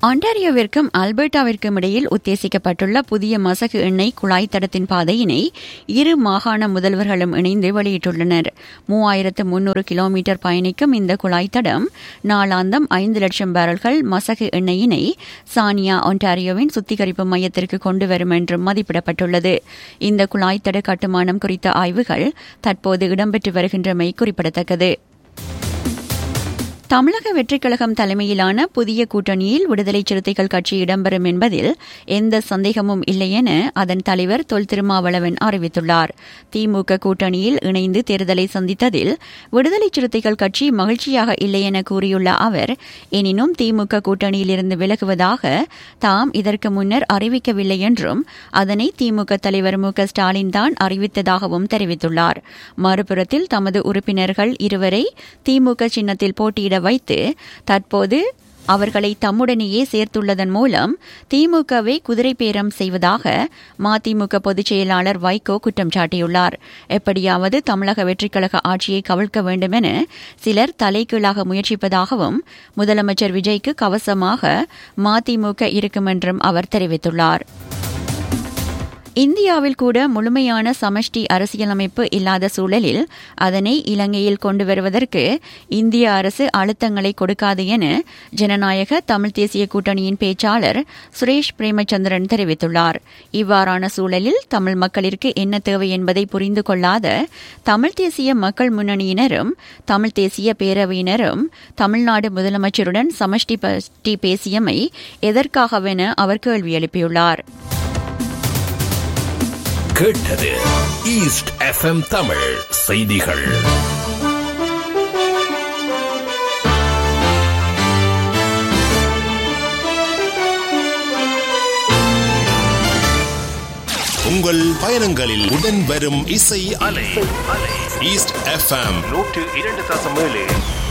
ஆண்டாரியோவிற்கும் அல்பர்டாவிற்கும் இடையில் உத்தேசிக்கப்பட்டுள்ள புதிய மசகு எண்ணெய் குழாய் தடத்தின் பாதையினை இரு மாகாண முதல்வர்களும் இணைந்து வெளியிட்டுள்ளனர் மூவாயிரத்து முன்னூறு கிலோமீட்டர் பயணிக்கும் இந்த குழாய் தடம் நாளாந்தம் ஐந்து லட்சம் பேரல்கள் மசகு எண்ணெயினை சானியா ஒன்டாரியோவின் சுத்திகரிப்பு மையத்திற்கு கொண்டு வரும் என்றும் மதிப்பிடப்பட்டுள்ளது இந்த குழாய் தட கட்டுமானம் குறித்த ஆய்வுகள் தற்போது இடம்பெற்று வருகின்றமை குறிப்பிடத்தக்கது தமிழக வெற்றிக் கழகம் தலைமையிலான புதிய கூட்டணியில் விடுதலை சிறுத்தைகள் கட்சி இடம்பெறும் என்பதில் எந்த சந்தேகமும் இல்லை என அதன் தலைவர் தொல் திருமாவளவன் அறிவித்துள்ளார் திமுக கூட்டணியில் இணைந்து தேர்தலை சந்தித்ததில் விடுதலை சிறுத்தைகள் கட்சி மகிழ்ச்சியாக இல்லை என கூறியுள்ள அவர் எனினும் திமுக கூட்டணியிலிருந்து விலகுவதாக தாம் இதற்கு முன்னர் அறிவிக்கவில்லை என்றும் அதனை திமுக தலைவர் மு க ஸ்டாலின் தான் அறிவித்ததாகவும் தெரிவித்துள்ளார் மறுபுறத்தில் தமது உறுப்பினர்கள் இருவரை திமுக சின்னத்தில் போட்டியிட வைத்து தற்போது அவர்களை தம்முடனேயே சேர்த்துள்ளதன் மூலம் திமுகவை குதிரை பேரம் செய்வதாக மதிமுக பொதுச் செயலாளர் வைகோ குற்றம் சாட்டியுள்ளார் எப்படியாவது தமிழக வெற்றிக்கழக ஆட்சியை கவிழ்க்க வேண்டும் என சிலர் தலைகீழாக முயற்சிப்பதாகவும் முதலமைச்சர் விஜய்க்கு கவசமாக மதிமுக இருக்கும் என்றும் அவர் தெரிவித்துள்ளார் இந்தியாவில் கூட முழுமையான சமஷ்டி அரசியலமைப்பு இல்லாத சூழலில் அதனை இலங்கையில் கொண்டு வருவதற்கு இந்திய அரசு அழுத்தங்களை கொடுக்காது என ஜனநாயக தமிழ் தேசிய கூட்டணியின் பேச்சாளர் சுரேஷ் பிரேமச்சந்திரன் தெரிவித்துள்ளார் இவ்வாறான சூழலில் தமிழ் மக்களிற்கு என்ன தேவை என்பதை புரிந்து கொள்ளாத தமிழ் தேசிய மக்கள் முன்னணியினரும் தமிழ் தேசிய பேரவையினரும் தமிழ்நாடு முதலமைச்சருடன் சமஷ்டி பற்றி பேசியமை எதற்காகவென அவர் கேள்வி எழுப்பியுள்ளார் கேட்டது ஈஸ்ட் எஃப்எம் தமிழ் செய்திகள் உங்கள் பயணங்களில் உடன் வரும் இசை அலை ஈஸ்ட் எஃப்எம் நூற்று இரண்டு தசம் ஏழு